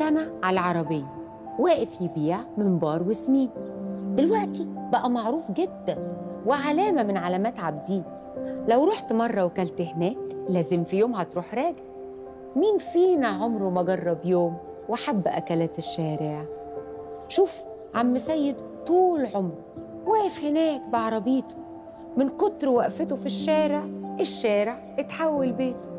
سنة على العربية واقف يبيع منبار وسمين دلوقتي بقى معروف جدا وعلامة من علامات عابدين لو رحت مرة وكلت هناك لازم في يوم هتروح راجع مين فينا عمره ما جرب يوم وحب أكلات الشارع شوف عم سيد طول عمره واقف هناك بعربيته من كتر وقفته في الشارع الشارع اتحول بيته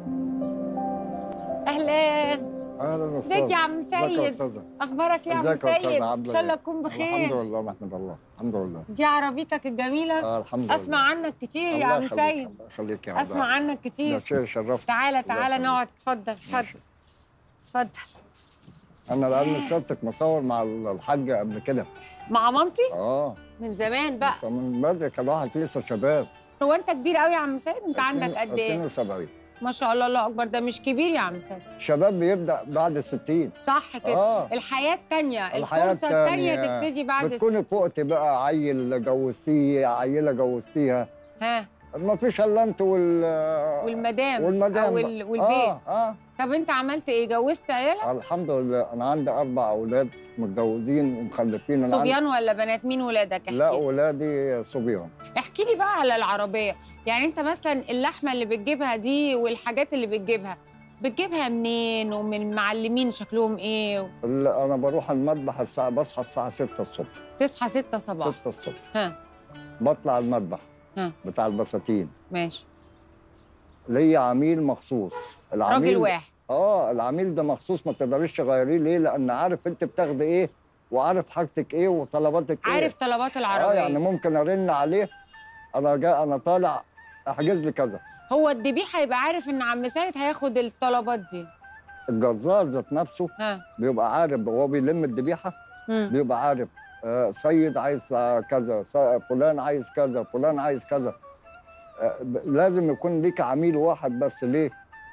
أهلا اهلا وسهلا ازيك يا عم ازيك يا سيد أستاذة؟ اخبارك إيه يا عم ازيك يا أستاذة؟ سيد عاملة ان شاء الله إيه؟ تكون الحمد بخير لله نحمد الله الحمد لله دي عربيتك الجميله آه الحمد لله اسمع عنك كتير يا الله عم يخليك، سيد الله يخليك يا عم اسمع عنك ده كتير شيء شرفت تعالى تعالى يخليك. نقعد اتفضل اتفضل اتفضل انا لان شفتك مصور مع الحاجه قبل كده مع مامتي اه من زمان بقى فمن بدري كان واحد لسه شباب هو انت كبير قوي يا عم سيد انت عندك قد ايه 72 ما شاء الله الله اكبر ده مش كبير يا عم سيد شباب بيبدا بعد ال 60 صح كده اه الحياه التانية الحياة الفرصه التانية التانية. تبتدي بعد بتكوني فقت بقى عيل جوزتيه عيله جوزتيها ها ما فيش الا انت وال والمدام والمدام او بقى. ال- والبيت اه اه طب انت عملت ايه جوزت عيالك الحمد لله انا عندي اربع اولاد متجوزين ومخلفين أنا عندي- صبيان ولا بنات مين ولادك احكي لا لي. اولادي صبيان احكي لي بقى على العربيه يعني انت مثلا اللحمه اللي بتجيبها دي والحاجات اللي بتجيبها بتجيبها منين ومن معلمين شكلهم ايه ال- انا بروح المذبح الساعه بصحى الساعه 6 الصبح تصحى 6 صباح 6 الصبح ها بطلع المذبح ها. بتاع البساتين ماشي ليا عميل مخصوص العميل راجل واحد اه العميل ده مخصوص ما تقدريش تغيريه ليه لان عارف انت بتاخدي ايه وعارف حاجتك ايه وطلباتك ايه عارف طلبات اه العربيه يعني ممكن ارن عليه انا جاي انا طالع احجز لي كذا هو الذبيح هيبقى عارف ان عم سيد هياخد الطلبات دي الجزار ذات نفسه ها بيبقى عارف وهو بيلم الذبيحه مم. بيبقى عارف آه، سيد عايز آه، كذا س- فلان عايز كذا فلان عايز كذا آه، ب- لازم يكون ليك عميل واحد بس ليه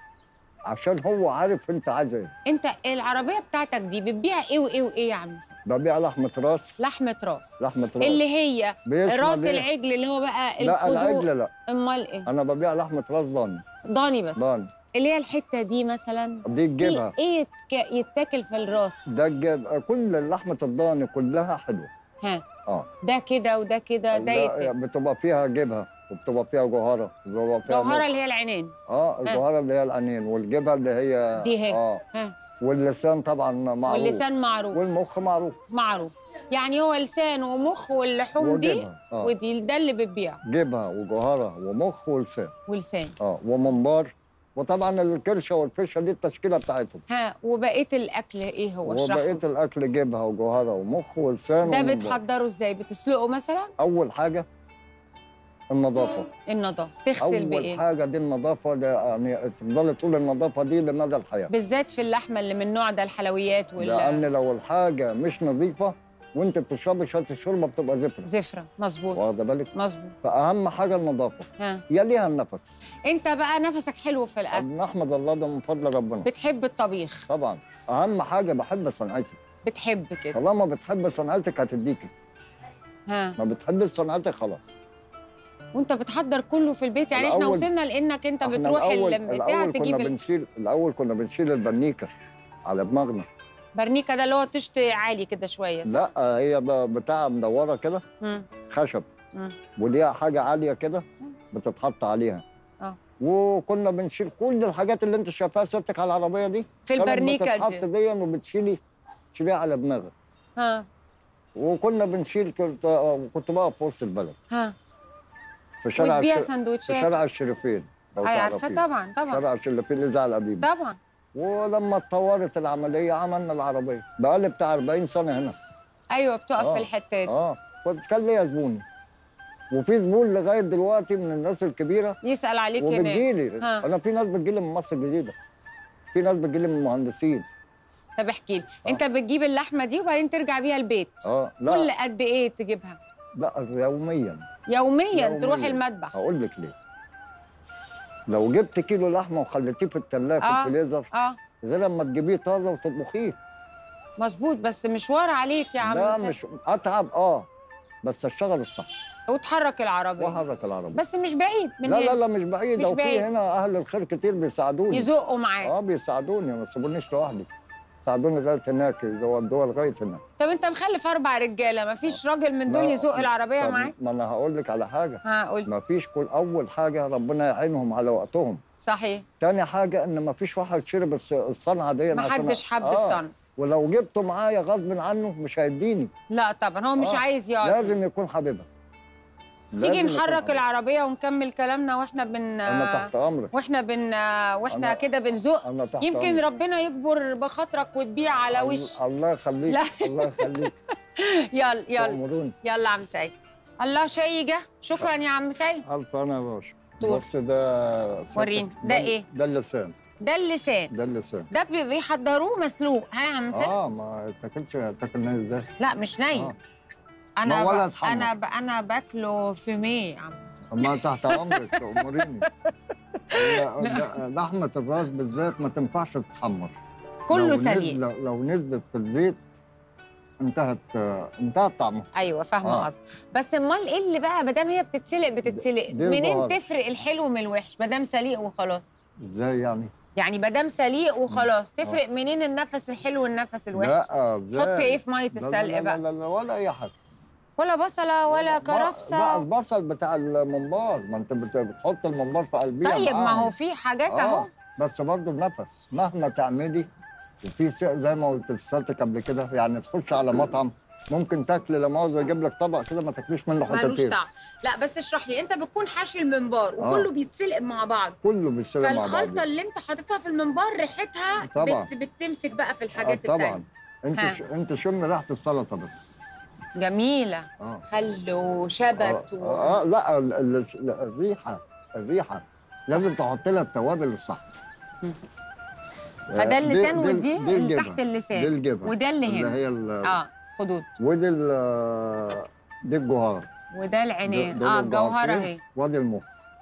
عشان هو عارف انت عايز ايه انت العربيه بتاعتك دي بتبيع ايه وايه وايه يا عم سيد ببيع لحمه راس لحمه راس لحمه راس اللي هي بيشمل راس إيه؟ العجل اللي هو بقى لا الخضوع العجل لا امال ايه انا ببيع لحمه راس ضاني ضاني بس ضاني اللي هي الحته دي مثلا دي تجيبها في ايه يتك... يتاكل في الراس ده تجيب كل لحمه الضاني كلها حلوه ها اه ده كده وده كده ده لا، يت... بتبقى فيها جبهه وبتبقى فيها جوهره وبتبقى فيها جوهره مخ. اللي هي العينين اه الجوهره اللي هي العينين والجبهه اللي هي دي هي. اه ها واللسان طبعا معروف واللسان معروف والمخ معروف معروف يعني هو لسان ومخ واللحوم دي وجبهه اه ودي ده اللي بتبيعه جبهه وجوهره ومخ ولسان ولسان اه ومنبار وطبعا الكرشه والفشه دي التشكيله بتاعتهم ها وبقيه الاكل ايه هو اشرحه وبقيه الاكل جبهه وجوهره ومخ ولسان ده ومنبار. بتحضره ازاي بتسلقه مثلا اول حاجه النظافه النظافه تغسل اول بايه حاجه دي النظافه ده يعني تفضل تقول النظافه دي لمدى الحياه بالذات في اللحمه اللي من النوع ده الحلويات لان والزفره لو الحاجه مش نظيفه وانت بتشربي شويه الشوربه بتبقى زفره مظبوط واخده بالك مظبوط فاهم حاجه النظافه ها يليها النفس انت بقى نفسك حلو في الاكل نحمد الله ده من فضل ربنا بتحب الطبيخ طبعا اهم حاجه بحب صنعتي بتحب كده طالما بتحب صنعتك هتديكي ها ما بتحبش صنعتك خلاص وانت بتحضر كله في البيت يعني احنا الأول- وصلنا لانك انت إحنا بتروح الأول- البتاع الأول تجيب كنا بنشيل الاول كنا بنشيل البنيكه على دماغنا البرنيكه ده اللي هو طشت عالي كده شويه صح؟ لا هي ب- بتاع مدوره كده مم. خشب مم. وليها حاجه عاليه كده بتتحط عليها اه. وكنا بنشيل كل الحاجات اللي انت شايفاها سيادتك على العربيه دي في كانت البرنيكه بتتحط دي دي وبتشيلي تشيليها على دماغك ها وكنا بنشيل كنت كنت بقى في وسط البلد ها في شارع وتبيع الش- في سندوتشات شارع الشريفين لو هاي عارفه تعرفيه. طبعا طبعا شارع الشريفين الاذاعه القديمه طبعا ولما اتطورت العمليه عملنا العربيه بقالي بتاع 40 سنه هنا ايوه بتقف آه. في الحته دي اه كنت كان ليا زبون وفي زبون لغايه دلوقتي من الناس الكبيره يسال عليك هناك وبتجيلي ها. انا في ناس بتجيلي من مصر الجديده في ناس بتجيلي من المهندسين طب احكي لي انت بتجيب اللحمه دي وبعدين ترجع بيها البيت اه كل لا قد ايه تجيبها لا يوميا يوميا, يومياً. تروح المذبح هقول لك ليه لو جبت كيلو لحمه وخليتيه في الثلاجه آه. في الفريزر اه غير لما تجيبيه طازه وتطبخيه مظبوط بس مشوار عليك يا عم لا سيد. مش اتعب اه بس اشتغل الصح وتحرك العربيه واحرك العربيه بس مش بعيد من لا هنا لا لا مش بعيد مش لو بعيد. في هنا اهل الخير كتير بيساعدوني يزقوا معاك اه بيساعدوني ما تسيبونيش لوحدي يساعدوني لغايه هناك يودوها لغايه هناك طب انت مخلف اربع رجاله مفيش راجل من دول لا، يزق العربيه طب معاك ما انا هقول لك على حاجه ها قول ما فيش كل اول حاجه ربنا يعينهم على وقتهم صحيح تاني حاجه ان ما فيش واحد شرب الص- الصنعه دي ما عشان- حدش حب آه. الصنع ولو جبته معايا غصب عنه مش هيديني لا طبعا هو مش آه. عايز يقعد لازم يكون حبيبها تيجي لازم يكون نحرك حبيبها. العربيه ونكمل كلامنا واحنا بن انا تحت امرك واحنا بن واحنا أنا- كده بنزق انا تحت يمكن أمرك. ربنا يكبر بخاطرك وتبيع على وش الله يخليك لا. الله يخليك يلا يلا تأمروني يلا عم سعيد الله شيء جه شكرا يا عم سعيد الف انا يا باشا طول. بص ده وريني. ده إيه؟ ده اللسان ده اللسان ده اللسان ده بي- بيحضروه مسلوق ها يا عم سعيد اه ما تاكلش تاكل ناس ازاي لا مش ني آه. انا ما ولا ب... اتحمر. انا ب... انا باكله في مية يا عم سعيد. ما تحت امرك تأمريني لا- لا- لحمه الراس بالذات ما تنفعش تتحمر كله لو سليق نزل- لو, لو نزلت في الزيت انتهت انتهت طعمها ايوه فاهمه آه. قصدي بس امال ايه اللي بقى ما دام هي بتتسلق بتتسلق دي منين البهارات. تفرق الحلو من الوحش ما دام سليق وخلاص ازاي يعني؟ يعني ما دام سليق وخلاص تفرق منين النفس الحلو والنفس الوحش لا ازاي؟ حط ايه في ميه لا- لا- السلق لا- بقى لا لا ولا اي حاجه ولا بصله ولا بقى- بقى كرفسه البصل بتاع الممبار ما انت بت- بتحط الممبار في قلبيها طيب ما معاهم. هو في حاجات آه، اهو بس برضه النفس مهما تعملي وفي س- زي ما قلت لساتك قبل كده يعني تخش على مطعم ممكن تاكل لا مؤاخذه يجيب لك طبق كده ما تاكليش منه ملوش حتتين طعم لا بس اشرح لي انت بتكون حاشي المنبار آه. وكله بيتسلق مع بعض كله بيشتغل مع بعض فالخلطه اللي انت حاططها في المنبار ريحتها طبعاً. بت... بتمسك بقى في آه الحاجات طبعا التانية انت ها. ش... انت شم ريحه السلطه بس جميله اه خل وشبت آه, و... آه لا ال... ال... ال- الريحه الريحه لازم تحط لها التوابل الصح فده آه، اللسان دي- ودي دي اللي الجبن. تحت اللسان دي الجبن وده اللي اللي هنا هي ال... اه خدود ودي ال... دي الجوهره وده العينين دول اه الجوهره الجوهرتين، اهي وادي المخ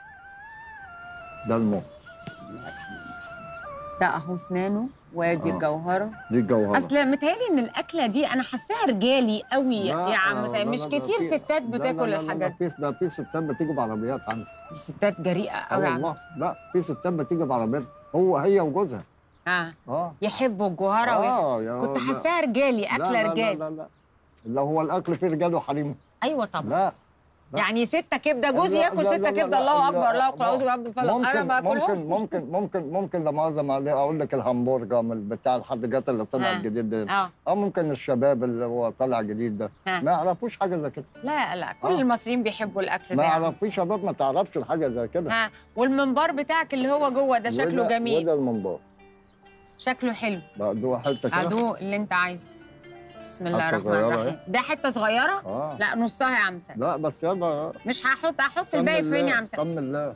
ده المخ بسم الله الرحمن الرحيم ده اهو اسنانه وادي آه. الجوهره دي الجوهره اصل متهيألي ان الاكله دي انا حاساها رجالي قوي لا، يا عم آه، سامي لا، مش لا، ده كتير في- ستات لا، لا، بتاكل لا، لا، الحاجات ده في ده في ستات بتيجي بعربيات عندي دي ستات جريئه اه قوي يا عم والله لا في ستات بتيجي بعربيات هو هي وجوزها اه اه يحبوا الجوهره ويح- اه يا كنت لا. حاساها رجالي لا، اكله لا، لا رجالي لا لا لا هو الاكل فيه رجال وحريم ايوه طبعا لا لا. يعني ستة كبده جوزي لا، ياكل لا، ستة لا، كبده لا، الله لا، اكبر لا لا، اعوذ برب الفلق انا ممكن ما ممكن باكلهمش ممكن ممكن ممكن لا مؤاخذه معلش اقول لك الهمبرجر من بتاع الحاجات اللي طلع آه. الجديد ده اه اه ممكن الشباب اللي هو طالع جديد ده ها. ما يعرفوش حاجه زي كده لا لا كل آه. المصريين بيحبوا الاكل ده ما يا عم. يعرفوش شباب ما تعرفش الحاجه زي كده ها والمنبار بتاعك اللي هو جوه ده شكله وده- جميل وده المنبار شكله حلو ده حته كده عدو اللي انت عايزه بسم الله حتة الرحمن صغيرة الرحيم أهي. ده حته صغيره اه لا نصها يا عم سامي لا بس يلا مش هحط هحط سم الباقي فين يا الله، عم سامي سم الله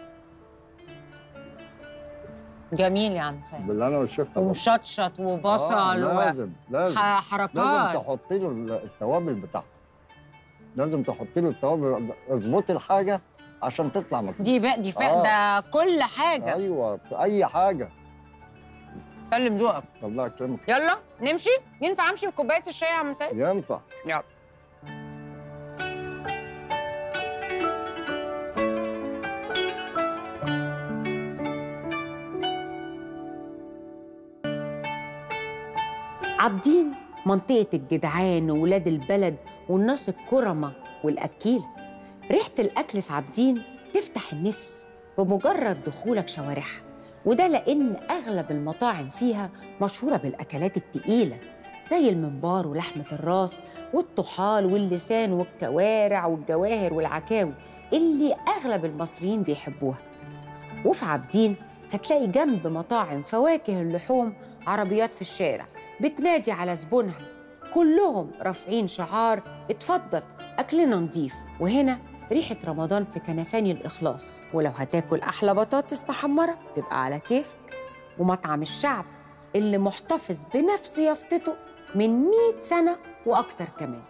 جميل يا عم سامي بالله انا والشفا ومشطشط وبصل آه و لازم لازم لازم حركات تحطي له التوابل بتاعته لازم تحطي له التوابل اظبطي الحاجه عشان تطلع مظبوط دي بقى دي فا آه. ده كل حاجه ايوه في اي حاجه سلم ذوقك الله يكرمك يلا نمشي ينفع امشي بكوبايه الشاي يا عم سيد ينفع يلا عابدين منطقة الجدعان وولاد البلد والناس الكرمة والأكيلة ريحة الأكل في عابدين تفتح النفس بمجرد دخولك شوارعها وده لأن أغلب المطاعم فيها مشهورة بالأكلات التقيلة زي الممبار ولحمة الراس والطحال واللسان والكوارع والجواهر والعكاوي اللي أغلب المصريين بيحبوها وفي عابدين هتلاقي جنب مطاعم فواكه اللحوم عربيات في الشارع بتنادي على زبونها كلهم رافعين شعار اتفضل أكلنا نضيف وهنا ريحة رمضان في كنفاني الإخلاص ولو هتاكل أحلى بطاطس محمرة تبقى على كيفك ومطعم الشعب اللي محتفظ بنفس يافطته من 100 سنة وأكتر كمان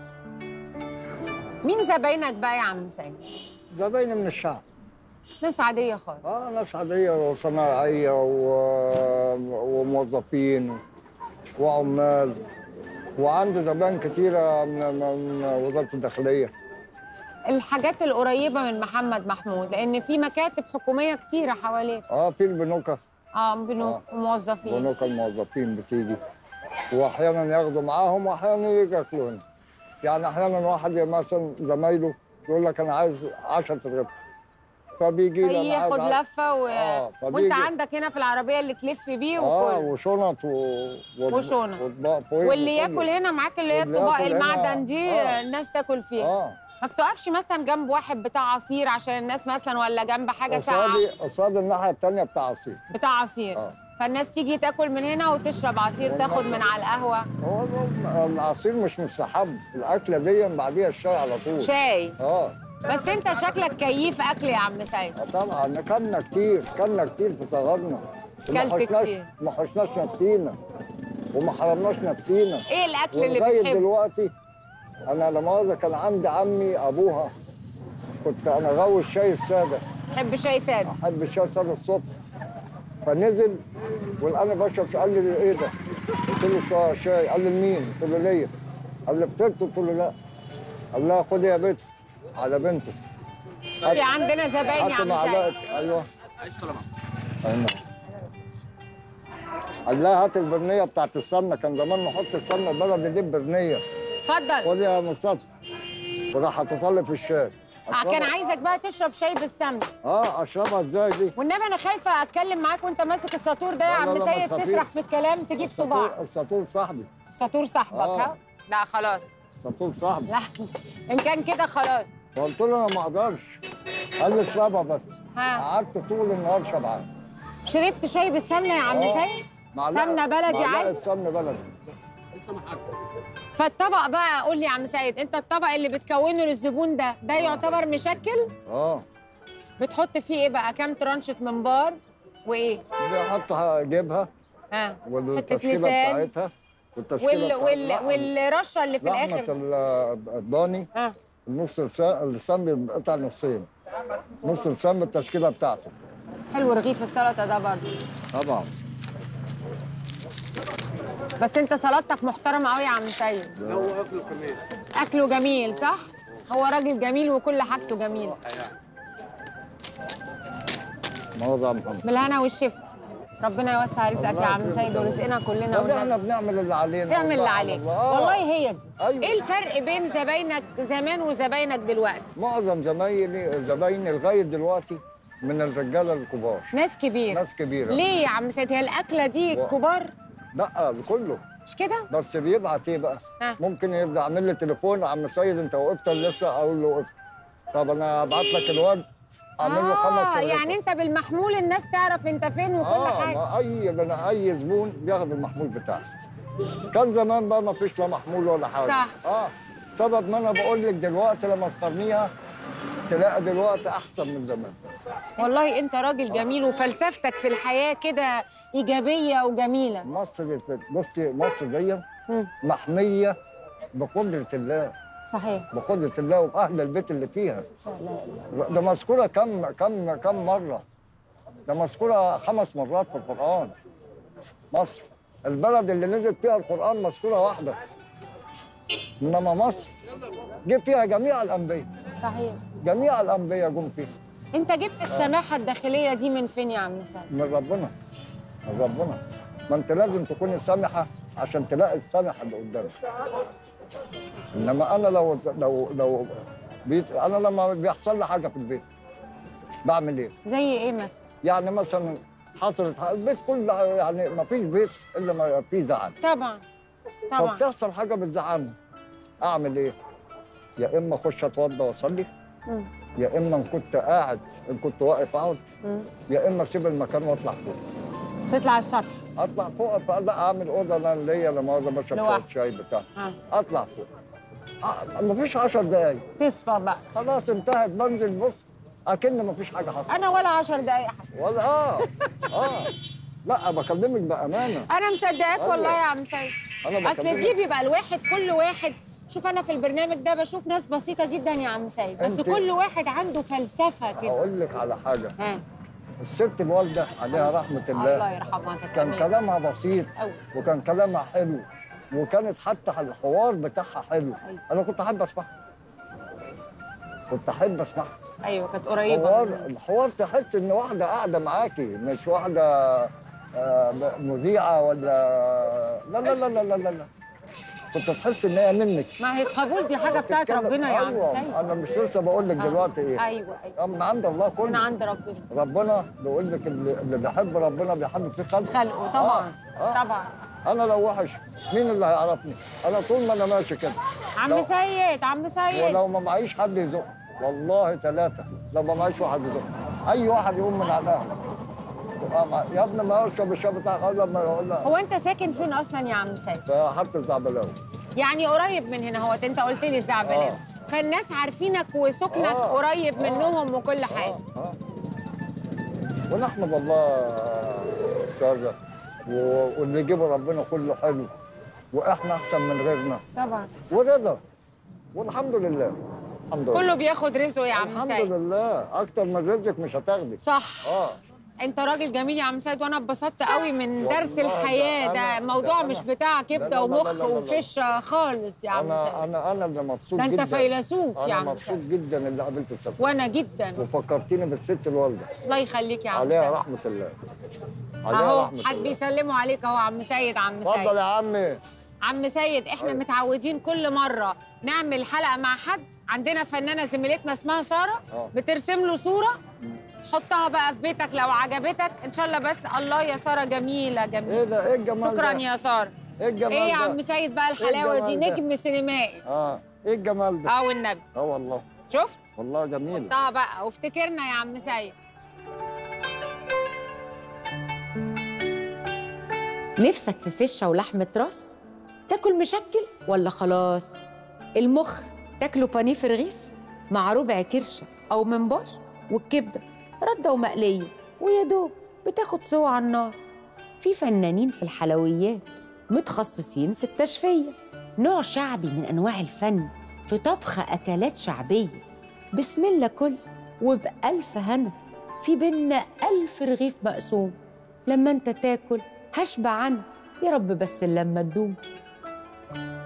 مين زباينك بقى يا عم سامي؟ زبايني من الشعب ناس عادية خالص اه ناس عاديه وصناعيه و... وموظفين وعمال وعندي زبائن كتيره من, من وزاره الداخليه الحاجات القريبة من محمد محمود لأن في مكاتب حكومية كتيرة حواليك اه في البنوكه اه بنوك وموظفين بنوك الموظفين بتيجي واحيانا ياخدوا معاهم واحيانا يجي ياكلوا هنا يعني احيانا واحد مثلا زمايله يقول لك انا عايز 10 رغيف فبيجي لي أنا عايز فياخد عشرة. لفه و... آه، وانت فبيجي- عندك هنا في العربيه اللي تلف بيه اه وكل وشنط و... و... وشنط. وأطباق فويل واللي وكله. ياكل هنا معاك اللي هي واللي الطباق ياكل هنا- المعدن دي آه. الناس تاكل فيها اه ما بتقفش مثلا جنب واحد بتاع عصير عشان الناس مثلا ولا جنب حاجه ساقعه قصادي قصاد الناحيه الثانيه بتاع عصير بتاع عصير آه. فالناس تيجي تاكل من هنا وتشرب عصير تاخد من على القهوه هو العصير مش مستحب الاكله دي بعديها الشاي على طول شاي اه بس انت شكلك كيف اكل يا عم سيد آه طبعا كلنا كتير كلنا كتير في صغرنا وما كلت حشناش- كتير. ما حشناش نفسينا وما حرمناش نفسينا ايه الاكل اللي ولغايه بتحبه دلوقتي انا لا مؤاخذه كان عندي عمي ابوها كنت انا غاوي الشاي الساده تحب شاي ساده احب الشاي الساده الصبح فنزل والان بشرب شاي. قال لي ايه ده؟ قلت له شا- شاي قال لي لمين؟ قلت له ليا قال لي فطرت قلت له لا قال لها خدي يا بنت على بنته في عندنا زباين يا حط عم سيد معلقه ايوه عايز سلامات ايوه قال لها هات البرنيه بتاعت السمنه كان زمان نحط السمنه البلدي دي ببرنيه اتفضل خد يا مصطفى وراح حاططها لي في الشاي آه، كان أشربها- عايزك بقى تشرب شاي بالسمنه اه اشربها ازاي دي؟ والنبي انا خايفه اتكلم معاك وانت ماسك الساطور ده يا لا، لا، عم لا، ما سيد تخافيش. تسرح في الكلام تجيب صباع السطور- السطور صاحبي الساطور صاحبك آه. ها لا خلاص السطور صاحبي لا ان كان كده خلاص فقلت له انا ما اقدرش قال لي اشربها بس ها قعدت طول النهار شبعان شربت شاي بالسمنه يا عم آه. سيد معلقة- سمنة بلدي معلقة عادي؟ سمنه بلدي فالطبق بقى قول لي يا عم سيد انت الطبق اللي بتكونه للزبون ده ده يعتبر مشكل اه بتحط فيه ايه بقى كام ترانشة منبار وايه بحطها جيبها ها حته والتشكيله لسان بتاعتها والتشكيله وال بتاعت- وال لا، والرشه اللي في لحمه الاخر ال- الضاني ها النص اللسان اللسان بيتقطع نصين نص اللسان بالتشكيله بتاعته حلو رغيف السلطه ده برضه طبعا بس انت سلطتك محترمه قوي يا عم سيد هو اكله كمان اكله جميل صح هو راجل جميل وكل حاجته جميله موضع محمد بالهنا والشفا ربنا يوسع رزقك يا الله عم يكرمك. سيد ورزقنا كلنا طب احنا والنبي بنعمل اللي علينا اعمل اللي والله عليك على الله. والله هي دي أيوة. ايه الفرق بين زباينك زمان وزباينك دلوقتي معظم زمايلي زبايني لغايه دلوقتي من الرجاله الكبار ناس كبيره ناس كبيره ليه يا عم سيد هي الاكله دي و- كبار لا كله مش كده بس بيبعت ايه بقى؟ ها. ممكن يبدا يعمل لي تليفون يا عم سيد انت وقفت ولا لسه اقول له وقفت طب انا ابعت لك الواد اعمل له خمس اه تليفون. يعني انت بالمحمول الناس تعرف انت فين وكل اه حاجه ما اي بنا اي زبون بياخد المحمول بتاعه كان زمان بقى ما فيش لا محمول ولا حاجه صح. اه سبب ما انا بقول لك دلوقتي لما تقارنيها تلاقي دلوقتي احسن من زمان والله انت راجل جميل وفلسفتك في الحياه كده ايجابيه وجميله مصر بصي مصر دي مم. محميه بقدره الله صحيح بقدره الله واهل البيت اللي فيها ده مذكوره كم كم كم مره ده مذكوره خمس مرات في القران مصر البلد اللي نزل فيها القران مذكوره واحده انما مصر جه فيها جميع الانبياء صحيح جميع الانبياء جم فيها انت جبت السماحه الداخليه دي من فين يا عم سيد من ربنا من ربنا ما انت لازم تكوني سامحه عشان تلاقي السامحه اللي قدامك انما انا لو لو لو بيت انا لما بيحصل لي حاجه في البيت بعمل ايه؟ زي ايه مثلا يعني مثلا حصلت حاجة- البيت كله يعني ما فيش بيت الا ما فيه زعل طبعا طبعا فبتحصل حاجه بتزعلني اعمل ايه؟ يا اما اخش اتوضى واصلي مم. يا اما ان كنت قاعد ان كنت واقف اقعد مم. يا اما اسيب المكان واطلع فوق تطلع السطح اطلع فوق أبقى لا اعمل اوضه انا ليا لما اقعد بشرب لوحدك. شوية شاي بتاع ها اطلع فوق آه مفيش 10 دقايق تصفى بقى خلاص انتهت بنزل بص اكن مفيش حاجه حصلت انا ولا عشر دقايق حتى ولا اه اه لا بكلمك بامانه انا مصدقاك أيوة. والله يا عم سيد انا اصل بكلمك. دي بيبقى الواحد كل واحد شوف انا في البرنامج ده بشوف ناس بسيطه جدا يا عم سيد بس أنت- كل واحد عنده فلسفه كده اقول لك على حاجه ها الست الوالده عليها رحمه الله الله يرحمها كانت كان جميلة. كلامها بسيط أوي. وكان كلامها حلو وكانت حتى الحوار بتاعها حلو أيوة. انا كنت احب اسمعها كنت احب اسمعها ايوه كانت قريبه حوار من الناس. الحوار تحس ان واحده قاعده معاكي مش واحده آه، ب- مذيعه ولا لا لا لا لا لا لا, لا. كنت تحس ان هي منك ما هي القبول دي حاجه بتاعت بتتكلم- ربنا يا عم أيوة، سيد انا مش لسه بقول لك آه. دلوقتي ايه ايوه ايوه آه، من عند الله من كله عند ربنا ربنا بيقول لك اللي, اللي بيحب ربنا بيحب في خلقه خلقه طبعا آه، آه. طبعا انا لو وحش مين اللي هيعرفني انا طول ما انا ماشي كده عم لو- سيد عم سيد ولو ما معيش حد يزق والله ثلاثة لو ما معيش واحد يزق أي واحد يقوم من على يبقى مع- يا ابني ما اشرب الشاي بتاعك قبل ما اقول لها هو انت ساكن فين اصلا يا عم سيد في حاره الزعبلاوي يعني قريب من هنا هو انت قلت لي الزعبلاوي آه. فالناس عارفينك وسكنك آه. قريب آه. منهم وكل حاجه آه، آه. ونحمد الله استاذه و- واللي يجيبه ربنا كله حلو واحنا احسن من غيرنا طبعا ورضا والحمد لله الحمد لله كله بياخد رزقه يا عم الحمد سيد لله اكتر من رزقك مش هتاخدي صح اه انت راجل جميل يا عم سيد وانا اتبسطت قوي من والله درس ده الحياه ده أنا- موضوع ده مش أنا- بتاع لا، كبده لا، لا، ومخ لا، لا، لا. وفش خالص يا عم انا سيد انا انا اللي مبسوط ده انت جدا فيلسوف يا انا عم مبسوط سيد جدا اللي قابلت السفر وانا جدا وفكرتيني بالست الوالده الله يخليك يا عم عليها سيد رحمه الله عليها اهو رحمه حد الله بيسلموا عليك اهو عم سيد عم اتفضل سيد يا عمي عم سيد احنا أيوة. متعودين كل مره نعمل حلقه مع حد عندنا فنانه زميلتنا اسمها ساره اه بترسم له صوره حطها بقى في بيتك لو عجبتك ان شاء الله بس الله يا ساره جميله جميله ايه ده ايه الجمال شكرا ده؟ يا ساره ايه الجمال ايه يا ده؟ عم سيد بقى الحلاوه دي الجمال ده؟ نجم سينمائي اه ايه الجمال ده؟ اه والنبي اه والله شفت والله جميل حطها بقى وافتكرنا يا عم سيد نفسك في فشة ولحمة راس؟ تاكل مشكل ولا خلاص؟ المخ تاكله بانيه في رغيف مع ربع كرشة أو ممبار والكبدة ردة ومقلية ويا دوب بتاخد سوا على النار في فنانين في الحلويات متخصصين في التشفية نوع شعبي من أنواع الفن في طبخ أكلات شعبية بسم الله كل وبألف هنا في بينا ألف رغيف مقسوم لما أنت تاكل هشبع عنه يا رب بس لما تدوم